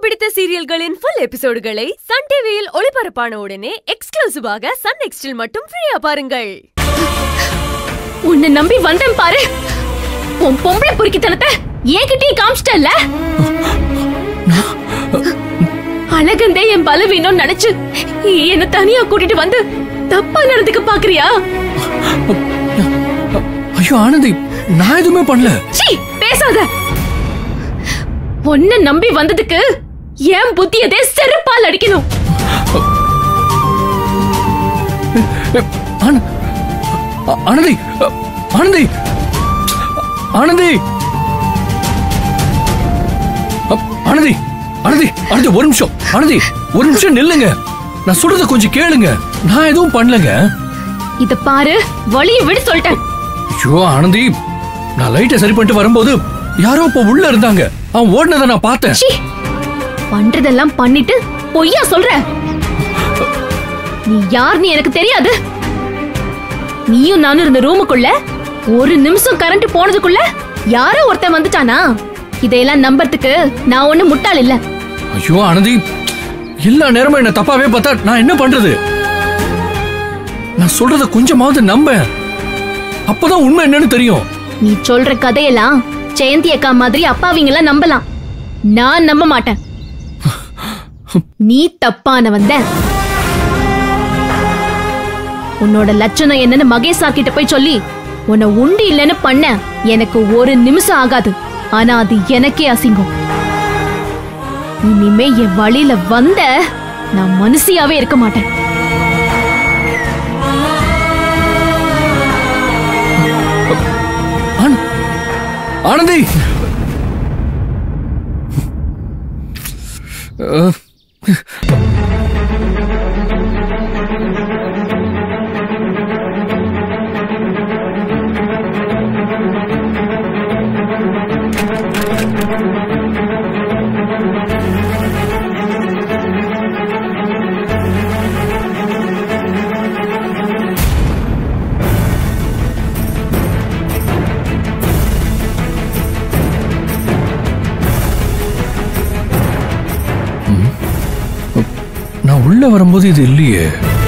பிடித்த சீரியல்களின் full எபிசோடுகளை Sun டிவியில் ஒளிபரப்பான உடனே எக்ஸ்க்ளூசிவாக சன் நெக்ஸ்டில் மட்டும் ஃப்ரீயா பாருங்கள் உன்னை நம்பி வந்தேன் பாரு உன் பொம்பளை பொறுக்கித்தனத்தை என்கிட்டயே காமிச்சிட்டல்ல அழகந்தே என் பலவீனம் நினைச்சு என்ன தனியா கூட்டிட்டு வந்து தப்பா நடந்துக்க பாக்குறியா ஐயோ ஆனந்தி நான் எதுவுமே பண்ணல சீ பேசாத உன்னை நம்பி வந்ததுக்கு என் புத்தியதே செருப்பால் அடிக்கணும் ஆன- ஆ- ஆனந்தி அ, ஆனந்தி ஆனந்தி அ, ஆனந்தி ஆனந்தி ஆனந்தி ஒரு நிமிஷம் ஆனந்தி ஒரு நிமிஷம் நில்லுங்க நான் சொல்றத கொஞ்சம் கேளுங்க நான் எதுவும் பண்ணலங்க இத பாரு வழிய விடு சொல்லிட்டேன் ஐயோ ஆனந்தி நான் லைட்டை சரி பண்ணிட்டு வரும்போது யாரோ இப்ப உள்ள இருந்தாங்க அவன் ஓடினதை நான் பார்த்தேன் சீ பண்றதெல்லாம் பண்ணிட்டு பொய்யா சொல்ற நீ யாருன்னு எனக்கு தெரியாது நீயும் நானும் இருந்த ரூமுக்குள்ள ஒரு நிமிஷம் கரண்ட் போனதுக்குள்ள யாரோ ஒருத்தன் வந்துட்டானா இதையெல்லாம் நம்பறதுக்கு நான் ஒண்ணு முட்டாள் இல்ல ஐயோ ஆனந்தி எல்லா நேரமும் என்ன தப்பாவே பார்த்தா நான் என்ன பண்றது நான் சொல்றத கொஞ்சமாவது நம்ப அப்பதான் உண்மை என்னன்னு தெரியும் நீ சொல்ற கதையெல்லாம் ஜெயந்தி அக்கா மாதிரி அப்பாவிங்கெல்லாம் நம்பலாம் நான் நம்ப மாட்டேன் நீ தப்பானவன் தான் உன்னோட லட்சணம் என்னன்னு மகேஷா கிட்ட போய் சொல்லி உன்னை உண்டு இல்லைன்னு பண்ண எனக்கு ஒரு நிமிஷம் ஆகாது ஆனா அது எனக்கே அசிங்கம் இனிமே என் வழியில வந்த நான் மனுஷியாவே இருக்க மாட்டேன் ஆன- ஆனந்தி அஹ், நான் உள்ள வரும்போது இது இல்லையே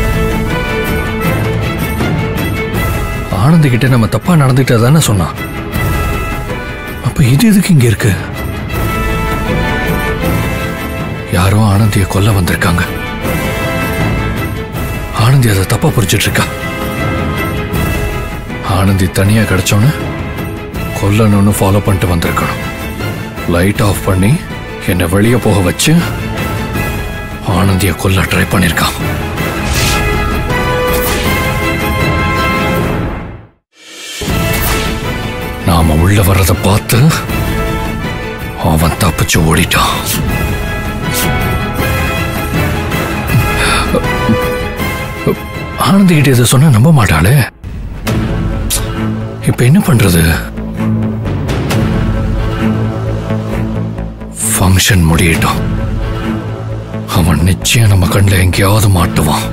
ஆனந்தி கிட்ட நம்ம தப்பா நடந்துக்கிட்டா தானே சொன்னான் அப்ப இது எதுக்கு இங்க இருக்கு யாரோ ஆனந்திய கொல்ல வந்திருக்காங்க ஆனந்தி அதை தப்பா புரிச்சிட்டு இருக்கா ஆனந்தி தனியா கிடைச்சோன்னு கொல்லணும்னு ஃபாலோ பண்ணிட்டு வந்திருக்கணும் லைட் ஆஃப் பண்ணி என்னை வெளியே போக வச்சு ஆனந்திய கொல்ல ட்ரை பண்ணிருக்கான் நாம உள்ள வர்றத பார்த்து அவன் தப்பிச்சு ஓடிட்டான் ஆனந்தி கிட்ட இதை சொன்னா நம்ப மாட்டாளே இப்ப என்ன பண்றது ஃபங்க்ஷன் முடியட்டும் அவன் நிச்சயம் நம்ம கண்ணில் எங்கேயாவது மாட்டுவான்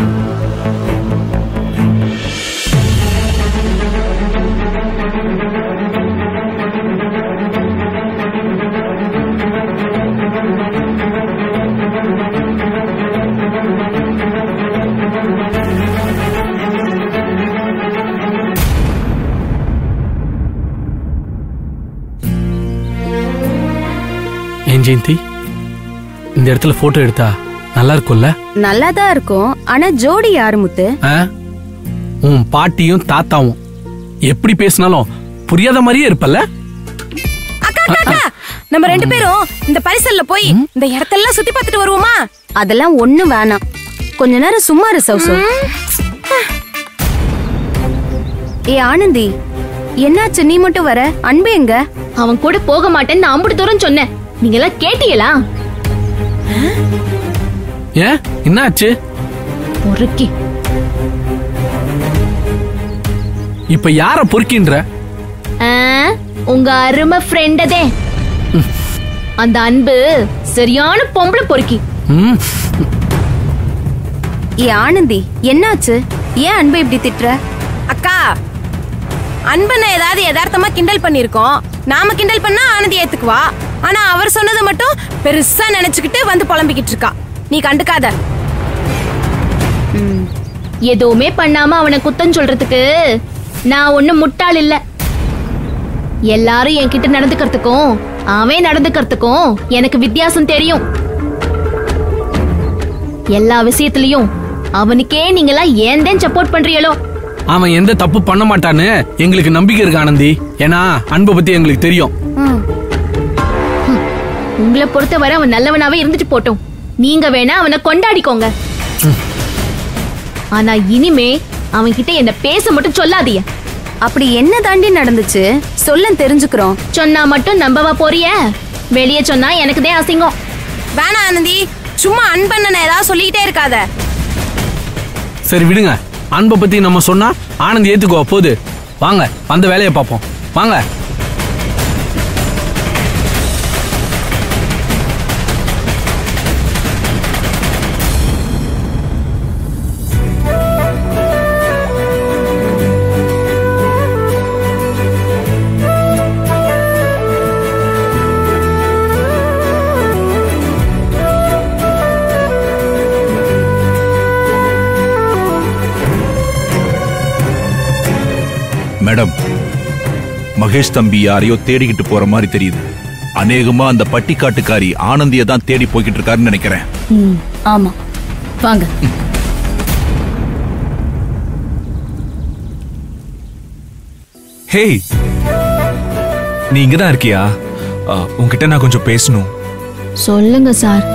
ஏன் ஜெயந்தி இந்த இடத்துல போட்டோ எடுத்தா நல்லா இருக்கும்ல நல்லா தான் இருக்கும் ஆனா ஜோடி யாரு முத்து ஆ? உன் பாட்டியும் தாத்தாவும் எப்படி பேசினாலும் புரியாத மாதிரியே இருப்பல்ல அக்கா அக்கா, அக்கா நம்ம ரெண்டு பேரும் இந்த பரிசல்ல போய் இந்த இடத்தெல்லாம் சுத்தி பார்த்துட்டு வருவோமா அதெல்லாம் ஒண்ணும் வேணாம் கொஞ்ச நேரம் சும்மா இரு சௌசோ ஏ ஆனந்தி என்னாச்சு நீ மட்டும் வர அன்பு எங்க அவன் கூட போக மாட்டேன்னு நான் அம்புட்டு தூரம் சொன்னேன் நீங்க எல்லாம் கேட்டீங்களா ஏன் என்ன ஆச்சு பொறுக்கி இப்ப யார பொறுக்கின்ற ஆ, உங்க அருமை ஃப்ரெண்டதே அந்த அன்பு சரியான பொம்பளை பொறுக்கி ம், ஏ ஆனந்தி என்னாச்சு ஏன் அன்பு இப்படி திட்டுற அக்கா அன்பனை ஏதாவது யதார்த்தமா கிண்டல் பண்ணிருக்கோம் நாம கிண்டல் பண்ணா ஆனந்தி ஏத்துக்குவா ஆனா அவர் சொன்னதை மட்டும் பெருசா நினைச்சுக்கிட்டு வந்து புலம்பிக்கிட்டு இருக்கா நீ கண்டுக்காத எதுவுமே பண்ணாம அவனை குத்தம் சொல்றதுக்கு நான் ஒண்ணும் முட்டாள் இல்ல எல்லாரும் என்கிட்ட நடந்துக்கிறதுக்கும் அவன் நடந்துக்கிறதுக்கும் எனக்கு வித்தியாசம் தெரியும் எல்லா விஷயத்திலயும் அவனுக்கே நீங்களா ஏன் தான் சப்போர்ட் பண்றீங்களோ அவன் எந்த தப்பு பண்ண மாட்டான்னு எங்களுக்கு நம்பிக்கை இருக்கு ஆனந்தி ஏன்னா அன்பை பத்தி எங்களுக்கு தெரியும் உங்களை பொறுத்தவரை அவன் நல்லவனாவே இருந்துட்டு போட்டும் நீங்க வேணா அவனை கொண்டாடிக்கோங்க ஆனா இனிமே அவன் கிட்ட என்ன பேச மட்டும் சொல்லாதீங்க அப்படி என்ன தாண்டி நடந்துச்சு சொல்ல தெரிஞ்சுக்கிறோம் சொன்னா மட்டும் நம்பவா போறிய வெளியே சொன்னா எனக்குதே அசிங்கம் வேணாம் ஆனந்தி சும்மா அன்பண்ணன ஏதாவது சொல்லிக்கிட்டே இருக்காத சரி விடுங்க அன்பை பத்தி நம்ம சொன்னா ஆனந்தி ஏத்துக்கோ போது வாங்க வந்த வேலையை பார்ப்போம் வாங்க மேடம் மகேஷ் தம்பி யாரையோ தேடிக்கிட்டு போற மாதிரி தெரியுது அநேகமா அந்த பட்டிக்காட்டுக்காரி ஆனந்திய தான் தேடி போய்கிட்டு இருக்காருன்னு நினைக்கிறேன் ம் ஆமா வாங்க ஹேய் நீ இங்க தான் இருக்கியா ஆ, உன்கிட்ட நான் கொஞ்சம் பேசணும் சொல்லுங்க சார்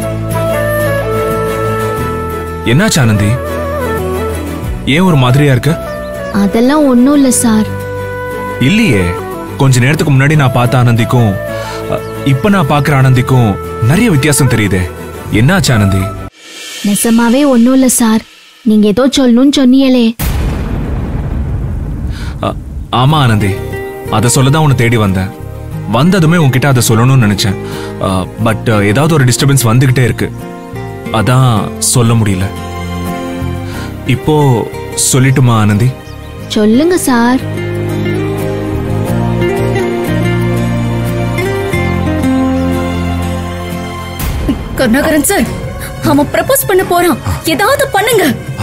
என்னாச்சு ஆனந்தி ஏன் ஒரு மாதிரியா இருக்க அதெல்லாம் ஒண்ணும் இல்ல சார் இல்லையே கொஞ்ச நேரத்துக்கு முன்னாடி நான் பார்த்த ஆனந்திக்கும் அ, இப்ப நான் பார்க்குற ஆனந்திக்கும் நிறைய வித்தியாசம் தெரியுதே என்னாச்சு ஆனந்தி நெசமாவே ஒண்ணும் இல்ல சார் நீங்க ஏதோ சொல்லணும்னு சொன்னீங்களே அ, ஆமா ஆனந்தி அதை சொல்ல தான் உன்னை தேடி வந்தேன் வந்ததுமே உன்கிட்ட அதை சொல்லணும்னு நினைச்சேன் பட் ஏதாவது ஒரு டிஸ்டர்பன்ஸ் வந்துகிட்டே இருக்கு அதான் சொல்ல முடியல இப்போ சொல்லட்டுமா ஆனந்தி சொல்லுங்க சார் கருணாகரன் சார் அவன் ப்ரப்போஸ் பண்ண போறான் ஏதாவது பண்ணுங்க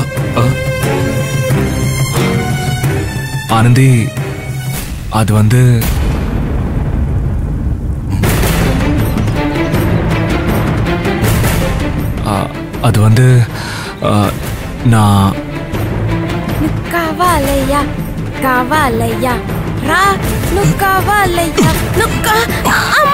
ஆனந்தி அது வந்து ஆ, அது வந்து ஆ, நான் காவாலையா காவாலையா ரா நுக்காவாலையா நுக்கா